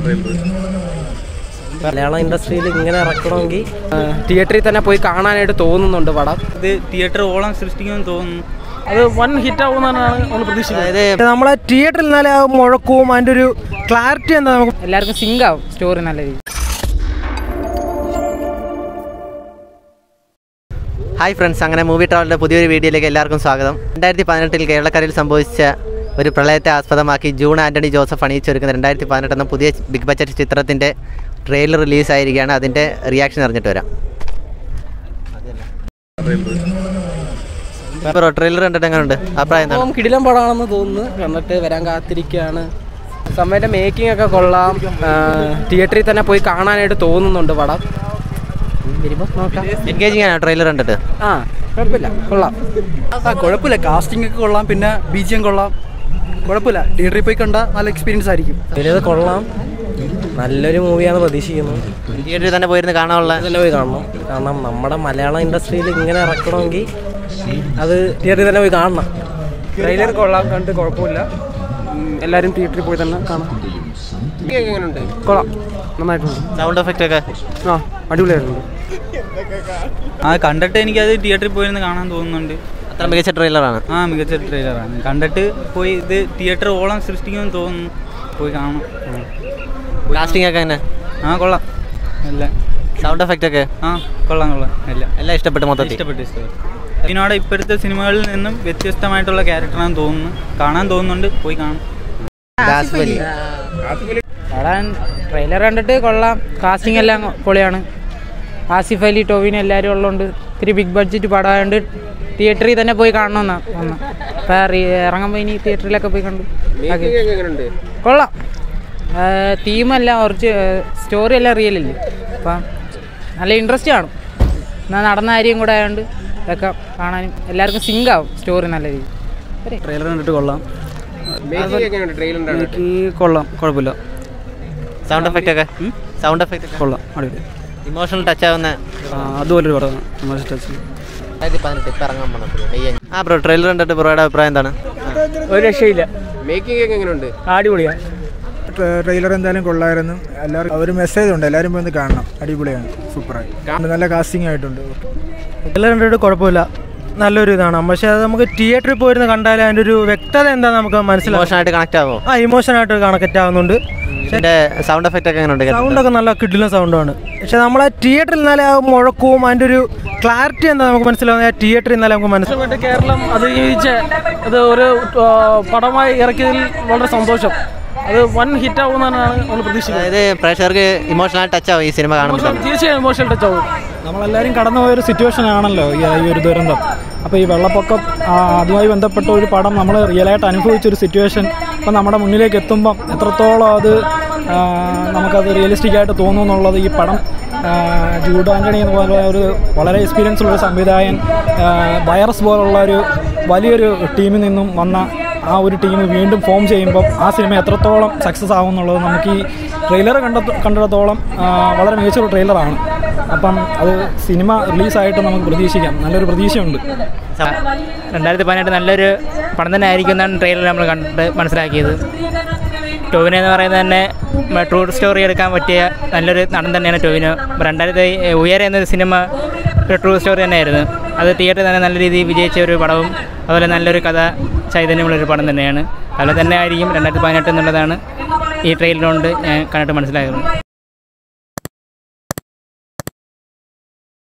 മലയാളം ഇൻഡസ്ട്രിയിൽ ഇങ്ങനെ ഇറക്കണമെങ്കിൽ തിയേറ്ററിൽ തന്നെ പോയി കാണാനായിട്ട് തോന്നുന്നുണ്ട് പടം ഇത് തിയേറ്റർ ഓളം സൃഷ്ടിക്കുമെന്ന് തോന്നുന്നു അത് വൺ ഹിറ്റ് ആവുമെന്നാണ് നമ്മൾ പ്രതീക്ഷിക്കുന്നത് അതായത് നമ്മളെ തിയേറ്ററിൽ നിന്നാലേ ആ മുഴക്കവും അതിൻ്റെ ഒരു ക്ലാരിറ്റി എന്താ നമുക്ക് എല്ലാവർക്കും സിങ്ക് ആവും സ്റ്റോറി നല്ല രീതി ഹായ് ഫ്രണ്ട്സ് അങ്ങനെ മൂവി ട്രാവലിൻ്റെ പുതിയൊരു വീഡിയോയിലേക്ക് എല്ലാവർക്കും സ്വാഗതം രണ്ടായിരത്തി പതിനെട്ടിൽ കേരളക്കരയിൽ സംഭവിച്ച ഒരു പ്രളയത്തെ ആസ്പദമാക്കി ജൂൺ ആൻ്റണി ജോസഫ് അണിയിച്ചൊരുക്കുന്ന രണ്ടായിരത്തി പതിനെട്ട് എന്ന പുതിയ ബിഗ് ബഡ്ജറ്റ് ചിത്രത്തിൻ്റെ ട്രെയിലർ റിലീസായിരിക്കുകയാണ് അതിൻ്റെ റിയാക്ഷൻ അറിഞ്ഞിട്ട് വരാം ബ്രോ ട്രെയിലർ കണ്ടിട്ട് എങ്ങനെയുണ്ട് അഭിപ്രായം എന്താണ് അപ്പം കിടിലം പടമാണെന്ന് തോന്നുന്നു കണ്ടിട്ട് വരാൻ കാത്തിരിക്കുകയാണ് സമയത്തെ മേക്കിംഗ് ഒക്കെ കൊള്ളാം തിയേറ്ററിൽ തന്നെ പോയി കാണാനായിട്ട് തോന്നുന്നുണ്ട് പടം വരുമ്പോൾ നോക്കാം എൻഗേജിങ് ആണോ ട്രെയിലർ കണ്ടിട്ട് ആ കുഴപ്പമില്ല കൊള്ളാം ആ കുഴപ്പമില്ല കാസ്റ്റിംഗ് ഒക്കെ കൊള്ളാം പിന്നെ ബി ജി എം കൊള്ളാം കുഴപ്പമില്ല തിയേറ്ററിൽ പോയി കണ്ട നല്ല എക്സ്പീരിയൻസ് ആയിരിക്കും ഇത് കൊള്ളാം നല്ലൊരു മൂവിയാണ് പ്രതീക്ഷിക്കുന്നത് തിയേറ്ററിൽ തന്നെ പോയിരുന്ന് കാണാനുള്ള തന്നെ പോയി കാണണം കാരണം നമ്മുടെ മലയാളം ഇൻഡസ്ട്രിയിൽ ഇങ്ങനെ ഇറക്കണമെങ്കിൽ അത് തിയേറ്ററിൽ തന്നെ പോയി കാണണം ട്രെയിലർ കൊള്ളാം കണ്ട് കുഴപ്പമില്ല ഉം, എല്ലാവരും തിയേറ്ററിൽ പോയി തന്നെ കാണാം കൊള്ളാം നന്നായിട്ടുണ്ട് സൗണ്ട് എഫക്റ്റ് ഒക്കെ ആ അടിപൊളിയായിട്ടുണ്ട് ആ കണ്ടിട്ട് എനിക്കത് തിയേറ്ററിൽ പോയിരുന്ന് കാണാൻ തോന്നുന്നുണ്ട് അത്ര മികച്ച ട്രെയിലറാണ് ആ മികച്ച ട്രെയിലറാണ് കണ്ടിട്ട് പോയി ഇത് തിയേറ്റർ ഓളം സൃഷ്ടിക്കുമെന്ന് തോന്നുന്നു പോയി കാണണം കാസ്റ്റിംഗ് ഒക്കെ തന്നെ ആ കൊള്ളാം എല്ലാം സൗണ്ട് എഫക്റ്റ് ഒക്കെ ആ കൊള്ളാം കൊള്ളാം എല്ലാം എല്ലാം ഇഷ്ടപ്പെട്ടു മൊത്തത്തിൽ ഇഷ്ടപ്പെട്ടു ഇഷ്ടപ്പെട്ടു ഇതിനോട് ഇപ്പോഴത്തെ സിനിമകളിൽ നിന്നും വ്യത്യസ്തമായിട്ടുള്ള ക്യാരക്ടറാണെന്ന് തോന്നുന്നു കാണാൻ തോന്നുന്നുണ്ട് പോയി കാണും ദാസ് വലി പടം ട്രെയിലർ കണ്ടിട്ട് കൊള്ളാം കാസ്റ്റിംഗ് എല്ലാം പൊളിയാണ് ആസിഫ് അലി ടോവിന് എല്ലാവരും ഉള്ളതുകൊണ്ട് ഇത്തിരി ബിഗ് ബഡ്ജറ്റ് പടമായതുകൊണ്ട് തിയേറ്ററിൽ തന്നെ പോയി കാണണമെന്നാണ് ഒന്ന് അപ്പം ഇറങ്ങുമ്പോൾ ഇനി തിയേറ്ററിലൊക്കെ പോയി കണ്ടു ആക്കി. കൊള്ളാം തീമെല്ലാം കുറച്ച് സ്റ്റോറി എല്ലാം റിയൽ അല്ലേ അപ്പം നല്ല ഇൻട്രസ്റ്റ് കാണും എന്നാൽ നടന്ന കാര്യം കൂടെ ആയതുകൊണ്ട് ഇതൊക്കെ കാണാനും എല്ലാവർക്കും സിങ്ക് ആവും സ്റ്റോറി നല്ല രീതി ട്രെയിലർ കണ്ടിട്ട് കൊള്ളാം എനിക്ക് കൊള്ളാം കുഴപ്പമില്ല സൗണ്ട് എഫക്റ്റ് ഒക്കെ സൗണ്ട് എഫക്റ്റ് ഒക്കെ കൊള്ളാം അടിപൊളി ഇമോഷണൽ ടച്ച് ആവുന്ന ആ, അതുപോലൊരു പടമാണ് നമ്മൾ ടച്ച് രണ്ടായിരത്തി പതിനെട്ട് ഇപ്പം ഇറങ്ങാൻ പോകണം ആ ബ്രോ ട്രെയിലർ കണ്ടിട്ട് ബ്രോയുടെ അഭിപ്രായം എന്താണ് ഒരു രക്ഷയില്ല അടിപൊളിയാണ് ട്രെയിലർ എന്തായാലും കൊള്ളായിരുന്നു എല്ലാവർക്കും ഒരു മെസ്സേജ് ഉണ്ട് എല്ലാവരും പോയി ഒന്ന് കാണണം അടിപൊളിയാണ് സൂപ്പറായി നല്ല കാസ്റ്റിംഗ് ആയിട്ടുണ്ട് ട്രെയിലർ കണ്ടിട്ട് കുഴപ്പമില്ല നല്ലൊരു ഇതാണ് പക്ഷേ അത് നമുക്ക് തിയേറ്ററിൽ പോയിരുന്ന് കണ്ടാൽ അതിൻ്റെ ഒരു വ്യക്തത എന്താ നമുക്ക് മനസ്സിലാവും ഇമോഷനായിട്ട് കണക്ട് ആവോ ആ ഇമോഷനായിട്ട് കണക്ട് ആവുന്നുണ്ട് ഇതിൻ്റെ സൗണ്ട് എഫക്റ്റ് ഒക്കെ എങ്ങനെയുണ്ട് സൗണ്ട് ഒക്കെ നല്ല കിഡിലും സൗണ്ടാണ് പക്ഷെ നമ്മളെ തിയേറ്ററിൽ നിന്നാലേ ആ മുഴക്കവും അതിൻ്റെ ഒരു ക്ലാരിറ്റി എന്താ നമുക്ക് മനസ്സിലാവുന്നത് ആ തിയേറ്ററിൽ നിന്നാലേ നമുക്ക് മനസ്സിലാവും ഇഷ്ടപ്പെട്ട് കേരളം അത് ജീവിച്ച് അത് ഒരു ആ, പടമായി ഇറക്കിയതിൽ വളരെ സന്തോഷം അത് വൻ ഹിറ്റ് ആവുമെന്നാണ് നമ്മൾ പ്രതീക്ഷിക്കുന്നത് അതായത് പ്രേക്ഷകർക്ക് ഇമോഷണൽ ടച്ച് ആവും ഈ സിനിമ കാണുമ്പോൾ തീർച്ചയായും ഇമോഷണൽ ടച്ച് ആവും നമ്മളെല്ലാവരും കടന്നുപോയ ഒരു സിറ്റുവേഷൻ ആണല്ലോ ഈ ഈ ഒരു ദുരന്തം അപ്പോൾ ഈ വെള്ളപ്പൊക്കം ആ, അതുമായി ബന്ധപ്പെട്ട ഒരു പടം നമ്മൾ റിയലായിട്ട് അനുഭവിച്ചൊരു സിറ്റുവേഷൻ ഇപ്പം നമ്മുടെ മുന്നിലേക്ക് എത്തുമ്പം എത്രത്തോളം അത് ആ, നമുക്കത് റിയലിസ്റ്റിക് ആയിട്ട് തോന്നുന്നു എന്നുള്ളത് ഈ പടം ആ, ജൂഡ് ആൻ്റണി എന്ന് പോലെ ഒരു വളരെ എക്സ്പീരിയൻസ് ഉള്ള ഒരു സംവിധായകൻ ആ, വൈറസ് പോലുള്ള ഒരു വലിയൊരു ടീമിൽ നിന്നും വന്ന ആ ഒരു ടീം വീണ്ടും ഫോം ചെയ്യുമ്പോൾ ആ സിനിമ എത്രത്തോളം സക്സസ് ആവും എന്നുള്ളത് നമുക്ക് ഈ ട്രെയിലർ കണ്ട കണ്ടിടത്തോളം ആ, വളരെ മികച്ചൊരു ട്രെയിലറാണ് അപ്പം അത് സിനിമ റിലീസായിട്ട് നമുക്ക് പ്രതീക്ഷിക്കാം നല്ലൊരു പ്രതീക്ഷയുണ്ട് രണ്ടായിരത്തി പതിനെട്ട് നല്ലൊരു പടം തന്നെ ആയിരിക്കും എന്നാണ് ട്രെയിലർ നമ്മൾ കണ്ടിട്ട് മനസ്സിലാക്കിയത് ടോവിനോ എന്ന് പറയുന്നത് തന്നെ ട്രൂ സ്റ്റോറി എടുക്കാൻ പറ്റിയ നല്ലൊരു നടൻ തന്നെയാണ് ടോവിനോ രണ്ടായിരത്തി ഉയരെ എന്നൊരു സിനിമ ഒരു ട്രൂ സ്റ്റോറി തന്നെയായിരുന്നു അത് തിയേറ്ററിൽ തന്നെ നല്ല രീതിയിൽ വിജയിച്ച ഒരു പടവും അതുപോലെ നല്ലൊരു കഥ ചൈതന്യമുള്ളൊരു പടം തന്നെയാണ് അതുപോലെ തന്നെ ആയിരിക്കും രണ്ടായിരത്തി പതിനെട്ട് എന്നുള്ളതാണ് ഈ ട്രെയിലറുകൊണ്ട് ഞാൻ കണ്ടിട്ട് മനസ്സിലായത്